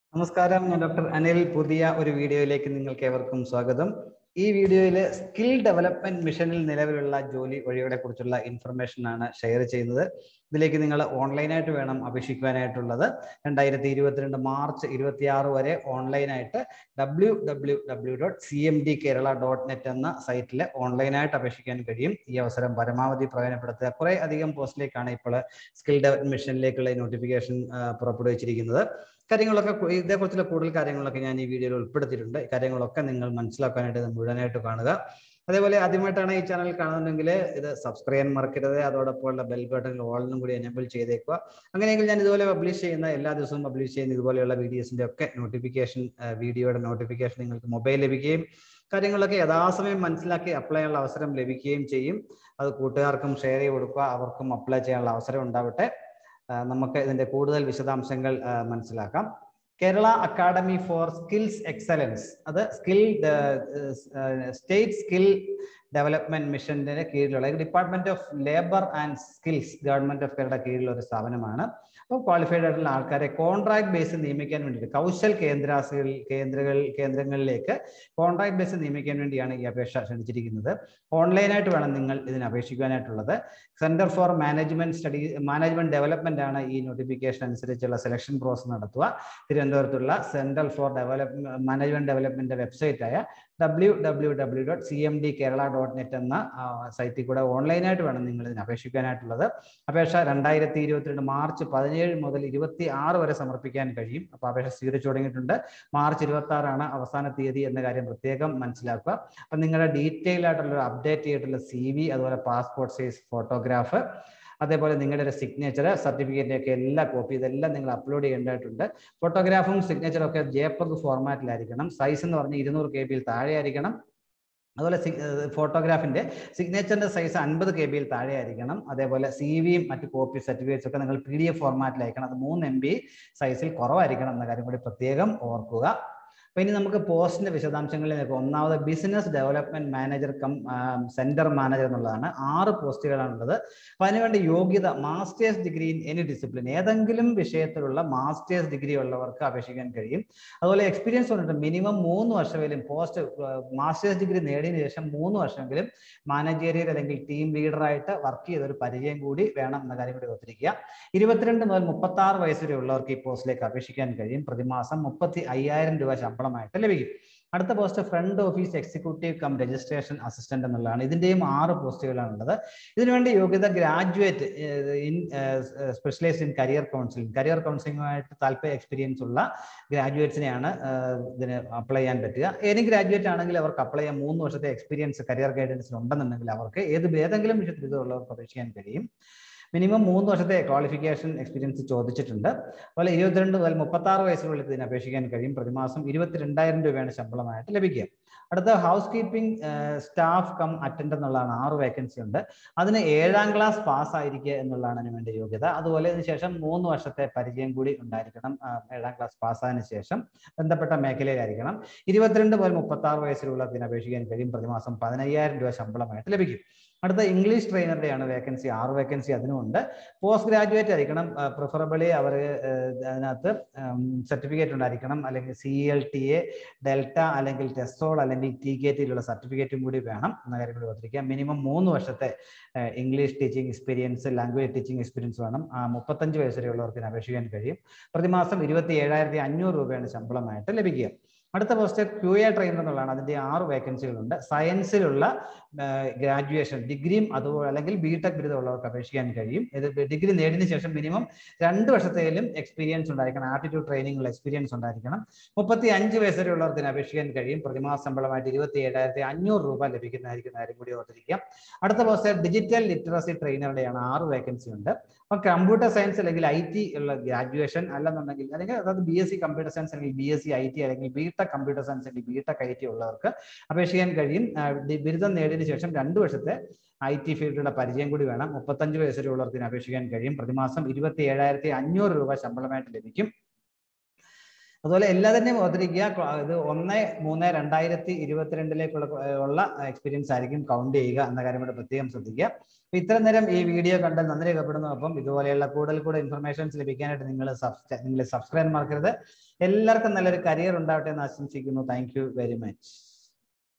നമസ്കാരം ഞാൻ ഡോക്ടർ അനിൽ പുതിയ ഒരു വീഡിയോയിലേക്ക് നിങ്ങൾക്ക് ഏവർക്കും സ്വാഗതം ഈ വീഡിയോയിൽ സ്കിൽ ഡെവലപ്മെന്റ് മിഷനിൽ നിലവിലുള്ള ജോലി വഴികളെ കുറിച്ചുള്ള ഇൻഫർമേഷൻ ആണ് ഷെയർ ചെയ്യുന്നത് ഇതിലേക്ക് നിങ്ങൾ ഓൺലൈനായിട്ട് വേണം അപേക്ഷിക്കുവാനായിട്ടുള്ളത് രണ്ടായിരത്തി ഇരുപത്തിരണ്ട് മാർച്ച് ഇരുപത്തിയാറ് വരെ ഓൺലൈനായിട്ട് W W W dot C M D Kerala dot net എന്ന സൈറ്റിൽ ഓൺലൈനായിട്ട് അപേക്ഷിക്കാൻ കഴിയും ഈ അവസരം പരമാവധി പ്രയോജനപ്പെടുത്തുക കുറെ അധികം പോസ്റ്റിലേക്കാണ് ഇപ്പോൾ സ്കിൽ ഡെവലപ്മെന്റ് മിഷനിലേക്കുള്ള നോട്ടിഫിക്കേഷൻ പുറപ്പെടുവിച്ചിരിക്കുന്നത് കാര്യങ്ങളൊക്കെ കു- ഇതേക്കുറിച്ചുള്ള കൂടുതൽ കാര്യങ്ങളൊക്കെ ഞാൻ ഈ വീഡിയോയിൽ ഉൾപ്പെടുത്തിയിട്ടുണ്ട് ഈ കാര്യങ്ങളൊക്കെ നിങ്ങൾ മനസ്സിലാക്കാനായിട്ട് ഇത് മുഴുവനായിട്ട് കാണുക അതേപോലെ ആദ്യമായിട്ടാണ് ഈ ചാനൽ കാണുന്നുണ്ടെങ്കിൽ ഇത് സബ്സ്ക്രൈബ് ചെയ്യാൻ മറക്കരുത് അതോടൊപ്പം ഉള്ള ബെൽ ബട്ടൺ ഓളിനും കൂടി എനേബിൾ ചെയ്തേക്കുക അങ്ങനെയെങ്കിൽ ഞാൻ ഇതുപോലെ പബ്ലിഷ് ചെയ്യുന്ന എല്ലാ ദിവസവും പബ്ലിഷ് ചെയ്യുന്ന ഇതുപോലെയുള്ള വീഡിയോസിന്റെ ഒക്കെ നോട്ടിഫിക്കേഷൻ വീഡിയോയുടെ നോട്ടിഫിക്കേഷൻ നിങ്ങൾക്ക് മൊബൈൽ ലഭിക്കുകയും കാര്യങ്ങളൊക്കെ യഥാസമയം മനസ്സിലാക്കി അപ്ലൈ ചെയ്യാനുള്ള അവസരം ലഭിക്കുകയും ചെയ്യും അത് കൂട്ടുകാർക്കും ഷെയർ ചെയ്ത് കൊടുക്കുക അവർക്കും അപ്ലൈ ചെയ്യാനുള്ള അവസരം ഉണ്ടാവട്ടെ ആ, നമുക്ക് ഇതിന്റെ കൂടുതൽ വിശദാംശങ്ങൾ ആ, മനസ്സിലാക്കാം Kerala academy for skills excellence അത് സ്കിൽ സ്റ്റേറ്റ് സ്കിൽ ഡെവലപ്മെന്റ് മിഷന്റെ കീഴിലുള്ള department of labour and skills government of Kerala കീഴിലുള്ള ഒരു സ്ഥാപനമാണ് അപ്പോൾ ക്വാളിഫൈഡ് ആയിട്ടുള്ള ആൾക്കാരെ കോൺട്രാക്ട് ബേസിൽ നിയമിക്കാൻ വേണ്ടിയിട്ട് കൗശൽ കേന്ദ്രാസികൾ കേന്ദ്രകൾ കേന്ദ്രങ്ങളിലേക്ക് കോൺട്രാക്ട് ബേസിൽ നിയമിക്കാൻ വേണ്ടിയാണ് ഈ അപേക്ഷ ക്ഷണിച്ചിരിക്കുന്നത് ഓൺലൈനായിട്ട് വേണം നിങ്ങൾ ഇതിന് അപേക്ഷിക്കാനായിട്ടുള്ളത് centre for management study management development ആണ് ഈ നോട്ടിഫിക്കേഷൻ അനുസരിച്ചുള്ള സെലക്ഷൻ പ്രോസസ് നടത്തുക തിരുവനന്തപുരത്തുള്ള central for develop management development website ആയ W W W dot C M D Kerala dot net എന്ന സൈറ്റിൽ കൂടെ ഓൺലൈനായിട്ട് വേണം നിങ്ങൾ ഇതിന് അപേക്ഷിക്കാനായിട്ടുള്ളത് അപേക്ഷ രണ്ടായിരത്തി ഇരുപത്തിരണ്ട് മാർച്ച് പതിനേഴ് മുതൽ ഇരുപത്തി ആറ് വരെ സമർപ്പിക്കാൻ കഴിയും അപ്പോൾ അപേക്ഷ സ്വീകരിച്ചു തുടങ്ങിയിട്ടുണ്ട് മാർച്ച് ഇരുപത്തി ആറാണ് അവസാന തീയതി എന്ന കാര്യം പ്രത്യേകം മനസ്സിലാക്കുക അപ്പം നിങ്ങളുടെ ഡീറ്റെയിൽ ആയിട്ടുള്ള ഒരു അപ്ഡേറ്റ് ചെയ്തിട്ടുള്ള സി വി അതുപോലെ പാസ്പോർട്ട് സൈസ് ഫോട്ടോഗ്രാഫ് അതേപോലെ നിങ്ങളുടെ ഒരു സിഗ്നേച്ചർ സർട്ടിഫിക്കറ്റിന്റെ ഒക്കെ എല്ലാ കോപ്പി ഇതെല്ലാം നിങ്ങൾ അപ്ലോഡ് ചെയ്യേണ്ടതായിട്ടുണ്ട് ഫോട്ടോഗ്രാഫും സിഗ്നേച്ചറും ഒക്കെ ജേപ്പഗ് ഫോർമാറ്റിലായിരിക്കണം സൈസ് എന്ന് പറഞ്ഞാൽ ഇരുന്നൂറ് കെ ബിയിൽ താഴെ ആയിരിക്കണം അതുപോലെ ഫോട്ടോഗ്രാഫിന്റെ സിഗ്നേച്ചറിന്റെ സൈസ് അൻപത് കെ ബിയിൽ താഴെ ആയിരിക്കണം അതേപോലെ സി വിയും മറ്റ് കോപ്പി സർട്ടിഫിക്കറ്റ്സ് ഒക്കെ നിങ്ങൾ പി ഡി എഫ് ഫോർമാറ്റിൽ അയക്കണം അത് മൂന്ന് എം ബി സൈസിൽ കുറവായിരിക്കണം എന്ന കാര്യം കൂടി പ്രത്യേകം ഓർക്കുക അപ്പൊ ഇനി നമുക്ക് പോസ്റ്റിന്റെ വിശദാംശങ്ങളിലേക്ക് ഒന്നാമത് business development manager cum centre manager എന്നുള്ളതാണ് ആറ് പോസ്റ്റുകളാണുള്ളത് അപ്പൊ അതിനുവേണ്ടി യോഗ്യത masters degree in any discipline ഏതെങ്കിലും വിഷയത്തിലുള്ള മാസ്റ്റേഴ്സ് ഡിഗ്രി ഉള്ളവർക്ക് അപേക്ഷിക്കാൻ കഴിയും അതുപോലെ എക്സ്പീരിയൻസ് വന്നിട്ട് മിനിമം മൂന്ന് വർഷമെങ്കിലും പോസ്റ്റ് മാസ്റ്റേഴ്സ് ഡിഗ്രി നേടിയതിനു ശേഷം മൂന്ന് വർഷമെങ്കിലും മാനേജറിയൽ അല്ലെങ്കിൽ ടീം ലീഡറായിട്ട് വർക്ക് ചെയ്ത ഒരു പരിചയം കൂടി വേണം എന്ന കാര്യം കൂടി ഓർത്തിരിക്കുക ഇരുപത്തിരണ്ട് മുതൽ മുപ്പത്തി ആറ് വയസ്സ് വരെ ഉള്ളവർക്ക് ഈ പോസ്റ്റിലേക്ക് അപേക്ഷിക്കാൻ കഴിയും പ്രതിമാസം മുപ്പത്തി അയ്യായിരം രൂപ ശമ്പളമായിട്ട് ലഭിക്കും അടുത്ത post front office executive cum registration assistant എന്നുള്ളതാണ് ഇതിന്റെയും ആറ് പോസ്റ്റുകളാണുള്ളത് ഇതിനുവേണ്ടി യോഗ്യത graduate in specialised in career counselling career കൗൺസിലിംഗുമായിട്ട് താല്പര്യ എക്സ്പീരിയൻസ് ഉള്ള ഗ്രാജുവേറ്റ്സിനെയാണ് ഇതിന് അപ്ലൈ ചെയ്യാൻ പറ്റുക ഏനി ഗ്രാജുവേറ്റ് ആണെങ്കിൽ അവർക്ക് അപ്ലൈ ചെയ്യാൻ മൂന്ന് വർഷത്തെ എക്സ്പീരിയൻസ് കരിയർ ഗൈഡൻസിൽ ഉണ്ടെന്നുണ്ടെങ്കിൽ അവർക്ക് ഏത് ഏതെങ്കിലും വിഷയത്തിൽ ഇതുള്ളവർക്ക് അപേക്ഷിക്കാൻ കഴിയും മിനിമം മൂന്ന് വർഷത്തെ ക്വാളിഫിക്കേഷൻ എക്സ്പീരിയൻസ് ചോദിച്ചിട്ടുണ്ട് അതുപോലെ ഇരുപത്തിരണ്ട് മുതൽ മുപ്പത്തി ആറ് വയസ്സിനുള്ളിൽ ഇതിന് അപേക്ഷിക്കാൻ കഴിയും പ്രതിമാസം ഇരുപത്തിരണ്ടായിരം രൂപയാണ് ശമ്പളമായിട്ട് ലഭിക്കുക അടുത്ത housekeeping staff cum attend എന്നുള്ളതാണ് ആറ് വേക്കൻസി ഉണ്ട് അതിന് ഏഴാം ക്ലാസ് പാസ് ആയിരിക്കുക എന്നുള്ളതാണ് അതിന് വേണ്ടി യോഗ്യത അതുപോലെ ഇതിന് ശേഷം മൂന്ന് വർഷത്തെ പരിചയം കൂടി ഉണ്ടായിരിക്കണം ആ, ഏഴാം ക്ലാസ് പാസ്സായതിനു ശേഷം ബന്ധപ്പെട്ട മേഖലയിലായിരിക്കണം ഇരുപത്തിരണ്ട് മുതൽ മുപ്പത്തി ആറ് വയസ്സിലുള്ളതിന് അപേക്ഷിക്കാൻ കഴിയും പ്രതിമാസം പതിനയ്യായിരം രൂപ ശമ്പളമായിട്ട് ലഭിക്കും അടുത്ത ഇംഗ്ലീഷ് ട്രെയിനറുടെയാണ് വേക്കൻസി ആറ് വേക്കൻസി അതിനുമുണ്ട് പോസ്റ്റ് ഗ്രാജുവേറ്റ് ആയിരിക്കണം പ്രിഫറബിളി അവർ അതിനകത്ത് സർട്ടിഫിക്കറ്റ് ഉണ്ടായിരിക്കണം അല്ലെങ്കിൽ C L T A Delta അല്ലെങ്കിൽ ടെസ്റ്റോൾ അല്ലെങ്കിൽ ടി കെ ടിയിലുള്ള സർട്ടിഫിക്കറ്റും കൂടി വേണം എന്ന കാര്യം കൂടി ഓർത്തിരിക്കുക മിനിമം മൂന്ന് വർഷത്തെ ഏഹ്, English teaching experience language teaching experience വേണം ആ, മുപ്പത്തഞ്ച് വയസ്സ് വരെയുള്ളവർക്ക് ഇതിന് അപേക്ഷിക്കാൻ കഴിയും പ്രതിമാസം ഇരുപത്തി ഏഴായിരത്തി അഞ്ഞൂറ് രൂപയാണ് ശമ്പളമായിട്ട് ലഭിക്കുക അടുത്ത പോസ്റ്റ് ക്യു എ ട്രെയിനർ എന്നുള്ളതാണ് അതിന്റെ ആറ് വേക്കൻസികളുണ്ട് സയൻസിലുള്ള ഗ്രാജുവേഷൻ ഡിഗ്രിയും അതുപോലെ അല്ലെങ്കിൽ ബി ടെക് ബിരുദമുള്ളവർക്ക് അപേക്ഷിക്കാൻ കഴിയും ഇത് ഡിഗ്രി നേടിയതിനു ശേഷം മിനിമം രണ്ട് വർഷത്തേലും എക്സ്പീരിയൻസ് ഉണ്ടായിരിക്കണം ആപ്റ്റിറ്റ്യൂഡ് ട്രെയിനിങ് ഉള്ള എക്സ്പീരിയൻസ് ഉണ്ടായിരിക്കണം മുപ്പത്തി അഞ്ച് വയസ്സ് വരെയുള്ളവർക്ക് ഇതിന് അപേക്ഷിക്കാൻ കഴിയും പ്രതിമാസ ശമ്പളമായിട്ട് ഇരുപത്തി ഏഴായിരത്തി അഞ്ഞൂറ് രൂപ ലഭിക്കുന്നതായിരിക്കും കാര്യം കൂടി ഓർത്തിരിക്കുക അടുത്ത പോസ്റ്റ് ഡിജിറ്റൽ ലിറ്ററസി ട്രെയിനറുടെയാണ് ആറ് വേക്കൻസി ഉണ്ട് അപ്പൊ കമ്പ്യൂട്ടർ സയൻസ് അല്ലെങ്കിൽ ഐ ടി ഉള്ള ഗ്രാജുവേഷൻ അല്ലെന്നുണ്ടെങ്കിൽ അല്ലെങ്കിൽ അതായത് B S C computer science അല്ലെങ്കിൽ B S C I T അല്ലെങ്കിൽ ബി ടെക് കമ്പ്യൂട്ടർ സയൻസ് അല്ലെങ്കിൽ ബി ടെക് ഐ ടി ഉള്ളവർക്ക് അപേക്ഷിക്കാൻ കഴിയും ആ, ഡി- ബിരുദം നേടിയതിനു ശേഷം രണ്ട് വർഷത്തെ ഐ ടി ഫീൽഡിലുള്ള പരിചയം കൂടി വേണം മുപ്പത്തഞ്ച് വയസ്സ് വരെയുള്ളവർക്ക് ഇതിന് അപേക്ഷിക്കാൻ കഴിയും പ്രതിമാസം ഇരുപത്തി ഏഴായിരത്തി അഞ്ഞൂറ് രൂപ ശമ്പളമായിട്ട് ലഭിക്കും അതുപോലെ എല്ലാത്തിനെയും ഓർത്തിരിക്കുക ക്ല- ഇത് ഒന്ന് മൂന്ന് രണ്ടായിരത്തി ഇരുപത്തിരണ്ടിലേക്കുള്ള ഏർ ഉള്ള എക്സ്പീരിയൻസ് ആയിരിക്കും കൗണ്ട് ചെയ്യുക എന്ന കാര്യം കൂടെ പ്രത്യേകം ശ്രദ്ധിക്കുക അപ്പൊ ഇത്ര നേരം ഈ വീഡിയോ കണ്ട് നന്ദി രേഖപ്പെടുന്നു അപ്പം ഇതുപോലെയുള്ള കൂടുതൽ കൂടുതൽ ഇൻഫർമേഷൻസ് ലഭിക്കാനായിട്ട് നിങ്ങൾ നിങ്ങൾ സബ്സ്ക്രൈബ് മറക്കരുത് എല്ലാവർക്കും നല്ലൊരു കരിയർ ഉണ്ടാവട്ടെ എന്ന് ആശംസിക്കുന്നു താങ്ക് യു വെരി മച്ച്